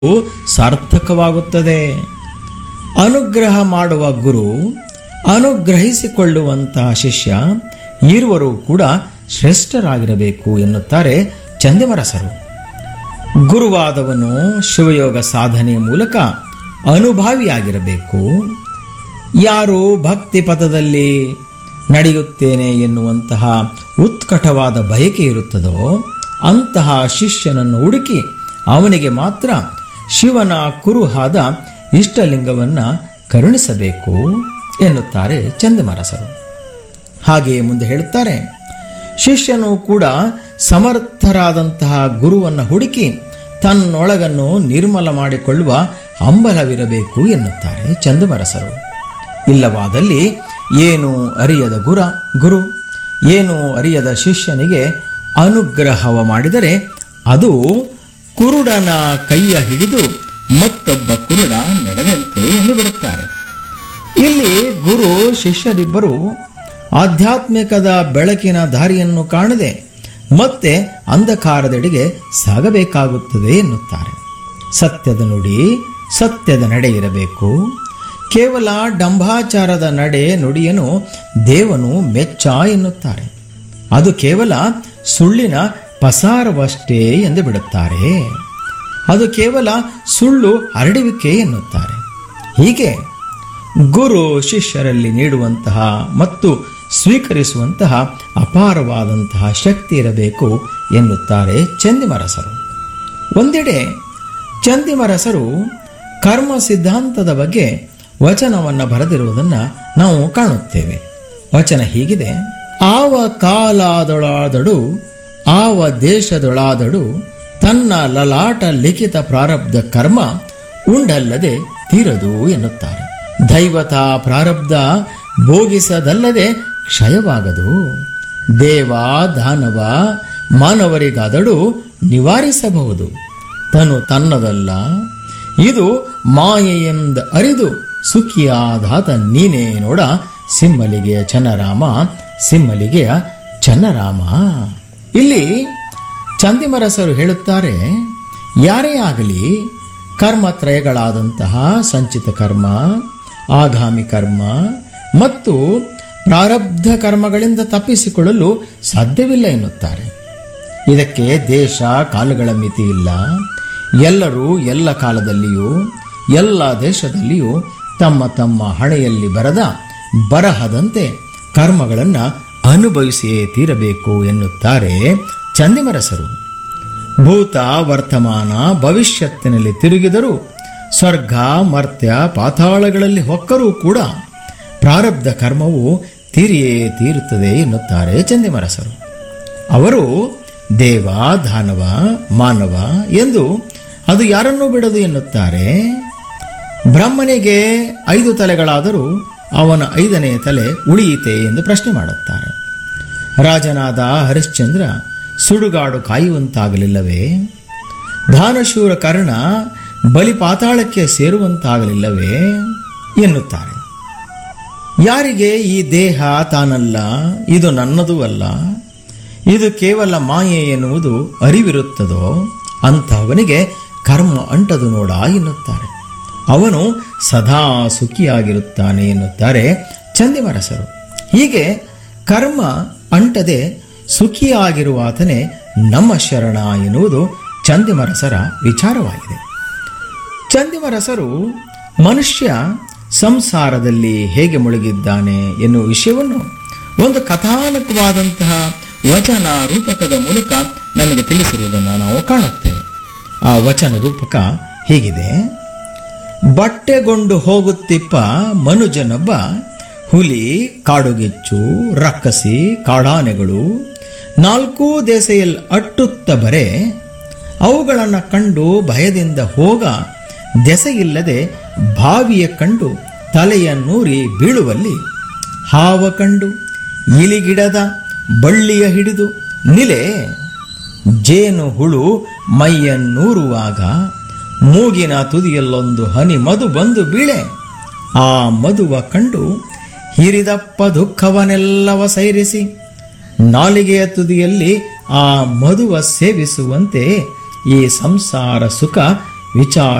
ಸಾರ್ಥಕವಾಗುತ್ತದೆ ಅನುಗ್ರಹ ಮಾಡುವ ಗುರು ಅನುಗ್ರಹಿಸಿಕೊಳ್ಳುವಂತಹ ಶಿಷ್ಯ ಇರುವರು ಕೂಡ ಶ್ರೇಷ್ಠರಾಗಿರಬೇಕು ಎನ್ನುತ್ತಾರೆ ಚಂದಿಮರಸರು ಗುರುವಾದವನು ಶಿವಯೋಗ ಸಾಧನೆಯ ಮೂಲಕ ಅನುಭಾವಿಯಾಗಿರಬೇಕು ಯಾರು ಭಕ್ತಿ ಪಥದಲ್ಲಿ ನಡೆಯುತ್ತೇನೆ ಎನ್ನುವಂತಹ ಉತ್ಕಟವಾದ ಬಯಕೆ ಇರುತ್ತದೋ ಅಂತಹ ಶಿಷ್ಯನನ್ನು ಹುಡುಕಿ ಅವನಿಗೆ ಮಾತ್ರ ಶಿವನ ಕುರುಹಾದ ಇಷ್ಟಲಿಂಗವನ್ನ ಕರುಣಿಸಬೇಕು ಎನ್ನುತ್ತಾರೆ ಚಂದಮರಸರು ಹಾಗೆಯೇ ಮುಂದೆ ಹೇಳುತ್ತಾರೆ ಶಿಷ್ಯನು ಕೂಡ ಸಮರ್ಥರಾದಂತಹ ಗುರುವನ್ನು ಹುಡುಕಿ ತನ್ನೊಳಗನ್ನು ನಿರ್ಮಲ ಮಾಡಿಕೊಳ್ಳುವ ಹಂಬಲವಿರಬೇಕು ಎನ್ನುತ್ತಾರೆ ಚಂದಮರಸರು ಇಲ್ಲವಾದಲ್ಲಿ ಏನು ಅರಿಯದ ಗುರ ಗುರು ಏನು ಅರಿಯದ ಶಿಷ್ಯನಿಗೆ ಅನುಗ್ರಹವ ಮಾಡಿದರೆ ಅದು ಕುರುಡನ ಕೈಯ ಹಿಡಿದು ಮತ್ತೊಬ್ಬ ಕುರುಡ ನಡೆದಂತೆ ಎಂದು ಬಿಡುತ್ತಾರೆ ಇಲ್ಲಿ ಗುರು ಶಿಷ್ಯರಿಬ್ಬರು ಆಧ್ಯಾತ್ಮಿಕದ ಬೆಳಕಿನ ದಾರಿಯನ್ನು ಕಾಣದೆ ಮತ್ತೆ ಅಂಧಕಾರದೆಡೆಗೆ ಸಾಗಬೇಕಾಗುತ್ತದೆ ಎನ್ನುತ್ತಾರೆ ಸತ್ಯದ ನುಡಿ ಸತ್ಯದ ನಡೆ ಇರಬೇಕು ಕೇವಲ ಡಂಭಾಚಾರದ ನಡೆ ನುಡಿಯನ್ನು ದೇವನು ಮೆಚ್ಚ ಎನ್ನುತ್ತಾರೆ ಅದು ಕೇವಲ ಸುಳ್ಳಿನ ಪಸಾರವಷ್ಟೇ ಎಂದು ಬಿಡುತ್ತಾರೆ ಅದು ಕೇವಲ ಸುಳ್ಳು ಹರಡುವಿಕೆ ಎನ್ನುತ್ತಾರೆ ಹೀಗೆ ಗುರು ಶಿಷ್ಯರಲ್ಲಿ ನೀಡುವಂತಹ ಮತ್ತು ಸ್ವೀಕರಿಸುವಂತಹ ಅಪಾರವಾದಂತಹ ಶಕ್ತಿ ಇರಬೇಕು ಎನ್ನುತ್ತಾರೆ ಚಂದಿಮರಸರು ಒಂದೆಡೆ ಚಂದಿಮರಸರು ಕರ್ಮ ಸಿದ್ಧಾಂತದ ಬಗ್ಗೆ ವಚನವನ್ನು ಬರೆದಿರುವುದನ್ನು ನಾವು ಕಾಣುತ್ತೇವೆ ವಚನ ಹೀಗಿದೆ ಆವ ಕಾಲಾದೊಳಾದಡು ಆವ ದೇಶದೊಳಾದಡು ತನ್ನ ಲಲಾಟ ಲಿಖಿತ ಪ್ರಾರಬ್ಧ ಕರ್ಮ ಉಂಡಲ್ಲದೆ ತೀರದು ಎನ್ನುತ್ತಾರೆ ದೈವತ ಪ್ರಾರಬ್ಧ ಭೋಗಿಸದಲ್ಲದೆ ಕ್ಷಯವಾಗದು ದೇವ ದಾನವ ಮಾನವರಿಗಾದಡು ನಿವಾರಿಸಬಹುದು ತನು ತನ್ನದಲ್ಲ ಇದು ಮಾಯೆಯೆಂದ ಅರಿದು ಸುಖಿಯಾದಾತ ನೀನೇ ನೋಡ ಸಿಮ್ಮಲಿಗೆಯ ಚನ್ನರಾಮ ಸಿಮ್ಮಲಿಗೆಯ ಚನ್ನರಾಮ ಇಲ್ಲಿ ಚಂದಿಮರಸರು ಹೇಳುತ್ತಾರೆ ಯಾರೇ ಆಗಲಿ ಕರ್ಮತ್ರಯಗಳಾದಂತಹ ಸಂಚಿತ ಕರ್ಮ ಆಗಾಮಿ ಕರ್ಮ ಮತ್ತು ಪ್ರಾರಬ್ಧ ಕರ್ಮಗಳಿಂದ ತಪ್ಪಿಸಿಕೊಳ್ಳಲು ಸಾಧ್ಯವಿಲ್ಲ ಎನ್ನುತ್ತಾರೆ ಇದಕ್ಕೆ ದೇಶ ಕಾಲಗಳ ಮಿತಿ ಇಲ್ಲ ಎಲ್ಲರೂ ಎಲ್ಲ ಕಾಲದಲ್ಲಿಯೂ ಎಲ್ಲ ದೇಶದಲ್ಲಿಯೂ ತಮ್ಮ ತಮ್ಮ ಹಣೆಯಲ್ಲಿ ಬರದ ಬರಹದಂತೆ ಕರ್ಮಗಳನ್ನು ಅನುಭವಿಸಿಯೇ ತೀರಬೇಕು ಎನ್ನುತ್ತಾರೆ ಚಂದಿಮರಸರು ಭೂತ ವರ್ತಮಾನ ಭವಿಷ್ಯತ್ತಿನಲ್ಲಿ ತಿರುಗಿದರೂ ಸ್ವರ್ಗ ಮರ್ತ್ಯ ಪಾತಾಳಗಳಲ್ಲಿ ಹೊಕ್ಕರೂ ಕೂಡ ಪ್ರಾರಬ್ಧ ಕರ್ಮವು ತೀರಿಯೇ ತೀರುತ್ತದೆ ಎನ್ನುತ್ತಾರೆ ಚಂದಿಮರಸರು ಅವರು ದೇವ ದಾನವ ಮಾನವ ಎಂದು ಅದು ಯಾರನ್ನೂ ಬಿಡದು ಎನ್ನುತ್ತಾರೆ ಬ್ರಹ್ಮನಿಗೆ ಐದು ತಲೆಗಳಾದರೂ ಅವನ ಐದನೇ ತಲೆ ಉಳಿಯಿತೆ ಎಂದು ಪ್ರಶ್ನೆ ಮಾಡುತ್ತಾರೆ ರಾಜನಾದ ಹರಿಶ್ಚಂದ್ರ ಸುಡುಗಾಡು ಕಾಯುವಂತಾಗಲಿಲ್ಲವೇ ದಾನಶೂರ ಕರ್ಣ ಬಲಿ ಪಾತಾಳಕ್ಕೆ ಸೇರುವಂತಾಗಲಿಲ್ಲವೇ ಎನ್ನುತ್ತಾರೆ ಯಾರಿಗೆ ಈ ದೇಹ ತಾನಲ್ಲ ಇದು ನನ್ನದೂ ಅಲ್ಲ ಇದು ಕೇವಲ ಮಾಯೆ ಎನ್ನುವುದು ಅರಿವಿರುತ್ತದೋ ಅಂತಹವನಿಗೆ ಕರ್ಮ ಅಂಟದು ನೋಡ ಎನ್ನುತ್ತಾರೆ ಅವನು ಸದಾ ಸುಖಿಯಾಗಿರುತ್ತಾನೆ ಎನ್ನುತ್ತಾರೆ ಚಂದಿಮರಸರು ಹೀಗೆ ಕರ್ಮ ಅಂಟದೆ ಸುಖಿಯಾಗಿರುವಾತನೇ ನಮ್ಮ ಶರಣ ಎನ್ನುವುದು ಚಂದಿಮರಸರ ವಿಚಾರವಾಗಿದೆ ಚಂದಿಮರಸರು ಮನುಷ್ಯ ಸಂಸಾರದಲ್ಲಿ ಹೇಗೆ ಮುಳುಗಿದ್ದಾನೆ ಎನ್ನುವ ವಿಷಯವನ್ನು ಒಂದು ಕಥಾನಕವಾದಂತಹ ವಚನ ರೂಪಕದ ಮೂಲಕ ನಮಗೆ ತಿಳಿಸಿರುವುದನ್ನು ನಾವು ಕಾಣುತ್ತೇವೆ ಆ ವಚನ ರೂಪಕ ಹೀಗಿದೆ ಬಟ್ಟೆಗೊಂಡು ಹೋಗುತ್ತಿಪ್ಪ ಮನುಜನೊಬ್ಬ ಹುಲಿ ಕಾಡುಗಿಚ್ಚು ರಕ್ಕಸಿ ಕಾಡಾನೆಗಳು ನಾಲ್ಕೂ ದೇಸೆಯಲ್ಲಿ ಅಟ್ಟುತ್ತ ಬರೆ ಅವುಗಳನ್ನು ಕಂಡು ಭಯದಿಂದ ಹೋಗ ದೆಸೆಯಿಲ್ಲದೆ ಬಾವಿಯ ಕಂಡು ತಲೆಯ ನೂರಿ ಬೀಳುವಲ್ಲಿ ಹಾವ ಕಂಡು ಇಲಿಗಿಡದ ಬಳ್ಳಿಯ ಹಿಡಿದು ನಿಲೆ ಜೇನು ಹುಳು ಮೈಯನ್ನೂರುವಾಗ ಮೂಗಿನ ತುದಿಯಲ್ಲೊಂದು ಹನಿ ಮಧು ಬಂದು ಬೀಳೆ ಆ ಮಧುವ ಕಂಡು ಹಿರಿದಪ್ಪ ದುಃಖವನ್ನೆಲ್ಲವ ಸೈರಿಸಿ ನಾಲಿಗೆಯ ತುದಿಯಲ್ಲಿ ಆ ಮಧುವ ಸೇವಿಸುವಂತೆ ಈ ಸಂಸಾರ ಸುಖ ವಿಚಾರ